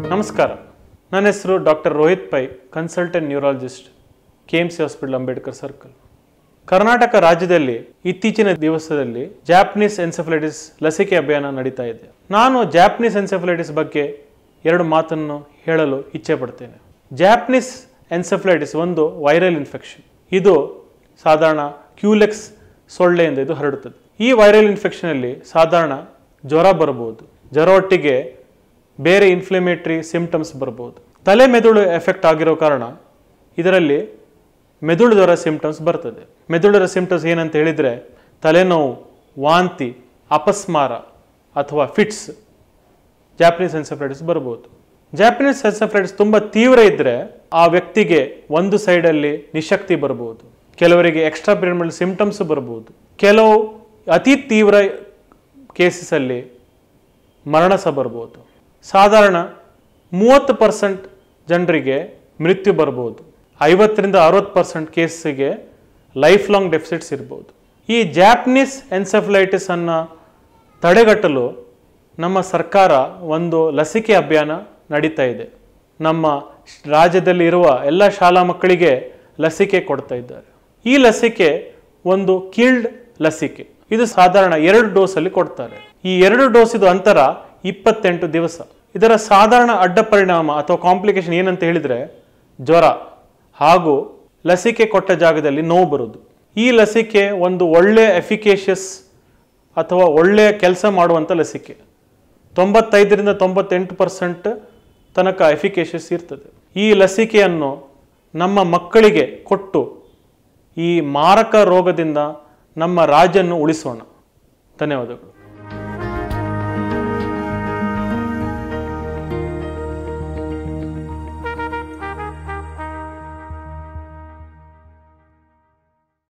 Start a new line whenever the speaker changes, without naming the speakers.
ನಮಸ್ಕಾರ ನನ್ನ ಹೆಸರು doctor Rohit Pai consultant neurologist K M C hospital Ambedkar circle Karnataka ರಾಜ್ಯದಲ್ಲಿ ಇತ್ತೀಚಿನ ದಿವಸದಲ್ಲಿ ಜಾಪನೀಸ್ ಎನ್ಸೆಫಲೈಟಿಸ್ ಲಸಿಕೆ ಅಭಿಯಾನ ನಡೀತಾ ಇದೆ ನಾನು ಜಾಪನೀಸ್ ಎನ್ಸೆಫಲೈಟಿಸ್ ಬಗ್ಗೆ ಎರಡು ಮಾತನ್ನು ಹೇಳಲು ಇಚ್ಛೆ ಪಡ್ತೇನೆ ಜಾಪನೀಸ್ ಎನ್ಸೆಫಲೈಟಿಸ್ ಒಂದು ವೈರಲ್ ಇನ್ಫೆಕ್ಷನ್ ಇದು ಸಾಧಾರಣ ಕ್ಯೂಲೆಕ್ಸ್ ಸೊಳ್ಳೆಯಿಂದ ಇದು ಹರಡುತ್ತದೆ ಈ ವೈರಲ್ ಇನ್ಫೆಕ್ಷನಲ್ಲಿ ಸಾಧಾರಣ ಜ್ವರ ಬರಬಹುದು ಜ್ವರ ಒಟ್ಟಿಗೆ ಬೇರೆ ಇನ್ಫ್ಲಮೇಟರಿ ಸಿಂಪ್ಟಮ್ಸ್ ಬರ್ಬೋದು ತಲೆ ಮೆದುಳು ಎಫೆಕ್ಟ್ ಆಗಿರೋ ಕಾರಣ ಇದರಲ್ಲಿ ಮೆದುಳು ಜ್ವರ ಸಿಂಪ್ಟಮ್ಸ್ ಬರ್ತದೆ ಮೆದುಳು ಜ್ವರ ಸಿಂಪ್ಟಮ್ಸ್ ಏನಂತ ಹೇಳಿದರೆ ತಲೆನೋವು ವಾಂತಿ ಅಪಸ್ಮಾರ ಅಥವಾ ಫಿಟ್ಸ್ ಜಾಪನೀಸ್ ಎನ್ಸೆಫ್ಲೈಟಿಸ್ ಬರ್ಬೋದು ಜಾಪನೀಸ್ ಎನ್ಸೆಫ್ಲೈಟಿಸ್ ತುಂಬ ತೀವ್ರ ಇದ್ದರೆ ಆ ವ್ಯಕ್ತಿಗೆ ಒಂದು ಸೈಡಲ್ಲಿ ನಿಶಕ್ತಿ ಬರ್ಬೋದು ಕೆಲವರಿಗೆ ಎಕ್ಸ್ಟ್ರಾ ಪಿರಿಯಡ್ ಸಿಂಪ್ಟಮ್ಸ್ ಬರ್ಬೋದು ಕೆಲವು ಅತಿ ತೀವ್ರ ಕೇಸಸಲ್ಲಿ ಮರಣ ಸಹ ಬರ್ಬೋದು ಸಾಧಾರಣ ಮೂವತ್ತು ಪರ್ಸೆಂಟ್ ಜನರಿಗೆ ಮೃತ್ಯು ಬರ್ಬೋದು ಐವತ್ತರಿಂದ ಅರವತ್ತು ಪರ್ಸೆಂಟ್ ಕೇಸಿಗೆ ಲೈಫ್ ಲಾಂಗ್ ಡೆಫಿಸಿಟ್ಸ್ ಇರ್ಬೋದು ಈ ಜಾಪನೀಸ್ ಎನ್ಸೆಫಲೈಟಿಸ್ ಅನ್ನು ತಡೆಗಟ್ಟಲು ನಮ್ಮ ಸರ್ಕಾರ ಒಂದು ಲಸಿಕೆ ಅಭಿಯಾನ ನಡೀತಾ ಇದೆ ನಮ್ಮ ರಾಜ್ಯದಲ್ಲಿ ಇರುವ ಎಲ್ಲ ಶಾಲಾ ಮಕ್ಕಳಿಗೆ ಲಸಿಕೆ ಕೊಡ್ತಾ ಇದ್ದಾರೆ ಈ ಲಸಿಕೆ ಒಂದು ಕೀಲ್ಡ್ ಲಸಿಕೆ ಇದು ಸಾಧಾರಣ ಎರಡು ಡೋಸಲ್ಲಿ ಕೊಡ್ತಾರೆ ಈ ಎರಡು ಡೋಸಿದು ಅಂತರ ಇಪ್ಪತ್ತೆಂಟು ದಿವಸ ಇದರ ಸಾಧಾರಣ ಅಡ್ಡ ಪರಿಣಾಮ ಅಥವಾ ಕಾಂಪ್ಲಿಕೇಶನ್ ಏನಂತ ಹೇಳಿದರೆ ಜ್ವರ ಹಾಗೂ ಲಸಿಕೆ ಕೊಟ್ಟ ಜಾಗದಲ್ಲಿ ನೋವು ಬರುವುದು ಈ ಲಸಿಕೆ ಒಂದು ಒಳ್ಳೆಯ ಎಫಿಕೇಷಿಯಸ್ ಅಥವಾ ಒಳ್ಳೆಯ ಕೆಲಸ ಮಾಡುವಂಥ ಲಸಿಕೆ ತೊಂಬತ್ತೈದರಿಂದ ತೊಂಬತ್ತೆಂಟು ಪರ್ಸೆಂಟ್ ತನಕ ಎಫಿಕೇಷಿಯಸ್ ಇರ್ತದೆ ಈ ಲಸಿಕೆಯನ್ನು ನಮ್ಮ ಮಕ್ಕಳಿಗೆ ಕೊಟ್ಟು ಈ ಮಾರಕ ರೋಗದಿಂದ ನಮ್ಮ ರಾಜ್ಯನ್ನು ಉಳಿಸೋಣ ಧನ್ಯವಾದಗಳು